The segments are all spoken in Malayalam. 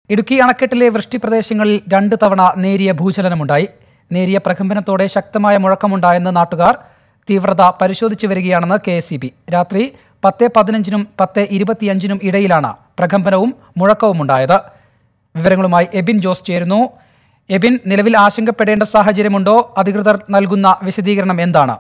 ഇടുക്കി അണക്കെട്ടിലെ വൃഷ്ടിപ്രദേശങ്ങളിൽ രണ്ട് തവണ നേരിയ ഭൂചലനമുണ്ടായി നേരിയ പ്രകമ്പനത്തോടെ ശക്തമായ മുഴക്കമുണ്ടായെന്ന് നാട്ടുകാർ തീവ്രത പരിശോധിച്ചു വരികയാണെന്ന് കെ രാത്രി പത്ത് പതിനഞ്ചിനും പത്ത് ഇരുപത്തിയഞ്ചിനും ഇടയിലാണ് പ്രകമ്പനവും മുഴക്കവും ഉണ്ടായത് വിവരങ്ങളുമായി എബിൻ ജോസ് ചേരുന്നു എബിൻ നിലവിൽ ആശങ്കപ്പെടേണ്ട സാഹചര്യമുണ്ടോ അധികൃതർ നൽകുന്ന വിശദീകരണം എന്താണ്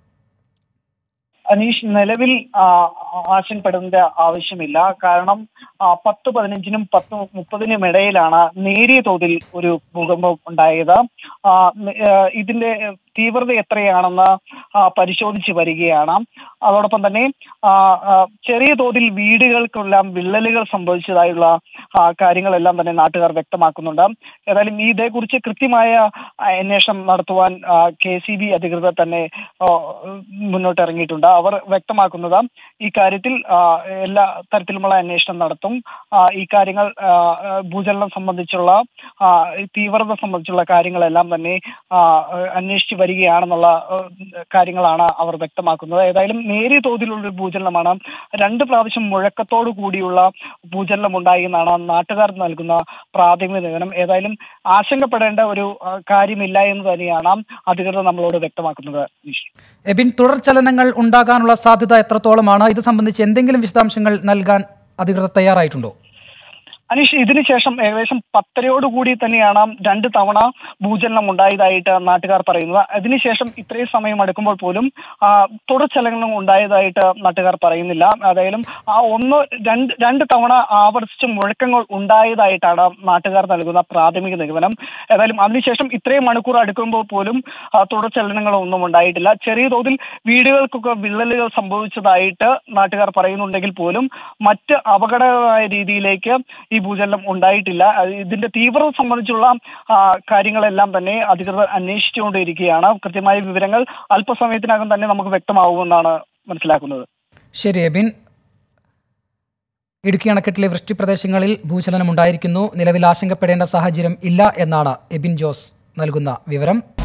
അനീഷ് നിലവിൽ ആ, ആശങ്കപ്പെടേണ്ട ആവശ്യമില്ല കാരണം ആ, പത്ത് പതിനഞ്ചിനും പത്ത് മുപ്പതിനും ഇടയിലാണ് നേരിയ തോതിൽ ഒരു ഭൂകമ്പം ഉണ്ടായത് ആ, ന- ആ, ഇതിന്റെ തീവ്രത എത്രയാണെന്ന് ആ, പരിശോധിച്ച് വരികയാണ് അതോടൊപ്പം തന്നെ ആ, ആ, ചെറിയ തോതിൽ വീടുകൾക്കെല്ലാം വിള്ളലുകൾ സംഭവിച്ചതായുള്ള ആ, കാര്യങ്ങളെല്ലാം തന്നെ നാട്ടുകാർ വ്യക്തമാക്കുന്നുണ്ട് ഏതായാലും ഈ ഇതേക്കുറിച്ച് കൃത്യമായ ആ, അന്വേഷണം നടത്തുവാൻ കെ സി ബി അധികൃതർ തന്നെ ആ, മുന്നോട്ട് ഇറങ്ങിയിട്ടുണ്ട് അവർ വ്യക്തമാക്കുന്നത് ഈ കാര്യത്തിൽ ആ, എല്ലാ തരത്തിലുമുള്ള അന്വേഷണം നടത്തും ആ, ഈ കാര്യങ്ങൾ ആ, ആ, ഭൂചലനം സംബന്ധിച്ചുള്ള ആ, ഈ തീവ്രത സംബന്ധിച്ചുള്ള കാര്യങ്ങളെല്ലാം തന്നെ ആ, അന്വേഷിച്ച് വരികയാണെന്നുള്ള ആ, കാര്യങ്ങളാണ് അവർ വ്യക്തമാക്കുന്നത് ഏതായാലും നേരിയ തോതിലുള്ള ഒരു ഭൂചലനമാണ് രണ്ട് പ്രാവശ്യം മുഴക്കത്തോടു കൂടിയുള്ള ഭൂചലനം ഉണ്ടായി എന്നാണ് നാട്ടുകാർ നൽകുന്ന പ്രാഥമിക നിഗമനം ഏതായാലും ആശങ്കപ്പെടേണ്ട ഒരു ആ, കാര്യമില്ല എന്ന് തന്നെയാണ് അധികൃതർ നമ്മളോട് വ്യക്തമാക്കുന്നത് നിഷ് എബിൻ തുടർചലനങ്ങൾ ഉണ്ടാകാനുള്ള സാധ്യത എത്രത്തോളമാണ് ഇത് സംബന്ധിച്ച് എന്തെങ്കിലും വിശദാംശങ്ങൾ നൽകാൻ അധികൃതർ തയ്യാറായിട്ടുണ്ടോ അനീഷ് ഇതിനുശേഷം ഏകദേശം പത്തരയോടുകൂടി തന്നെയാണ് രണ്ട് തവണ ഭൂചലനം ഉണ്ടായതായിട്ട് നാട്ടുകാർ പറയുന്നത് അതിനുശേഷം ഇത്രയും സമയം എടുക്കുമ്പോൾ പോലും ആ, തുടർചലനം ഉണ്ടായതായിട്ട് നാട്ടുകാർ പറയുന്നില്ല ഏതായാലും ആ ഒന്ന് രണ്ട് രണ്ട് തവണ ആവർത്തിച്ച് മുഴക്കങ്ങൾ ഉണ്ടായതായിട്ടാണ് നാട്ടുകാർ നൽകുന്ന പ്രാഥമിക നിഗമനം ഏതായാലും അതിനുശേഷം ഇത്രയും മണിക്കൂർ അടുക്കുമ്പോൾ പോലും ആ, തുടർചലനങ്ങളൊന്നും ഉണ്ടായിട്ടില്ല ചെറിയ തോതിൽ വീടുകൾക്കൊക്കെ വിള്ളലുകൾ സംഭവിച്ചതായിട്ട് നാട്ടുകാർ പറയുന്നുണ്ടെങ്കിൽ പോലും മറ്റ് അപകടകരമായ രീതിയിലേക്ക് ഈ ഭൂചലനം ഉണ്ടായിട്ടില്ല അത് ഇതിന്റെ തീവ്രത സംബന്ധിച്ചുള്ള ആ, കാര്യങ്ങളെല്ലാം തന്നെ അധികൃതർ അന്വേഷിച്ചുകൊണ്ടിരിക്കുകയാണ് കൃത്യമായ വിവരങ്ങൾ അല്പസമയത്തിനകം തന്നെ നമുക്ക് വ്യക്തമാവുമെന്നാണ് മനസ്സിലാക്കുന്നത് ശരി എബിൻ ഇടുക്കി അണക്കെട്ടിലെ വൃഷ്ടിപ്രദേശങ്ങളിൽ ഭൂചലനം ഉണ്ടായിരിക്കുന്നു നിലവിൽ ആശങ്കപ്പെടേണ്ട സാഹചര്യം ഇല്ല എന്നാണ് എബിൻ ജോസ് നൽകുന്ന വിവരം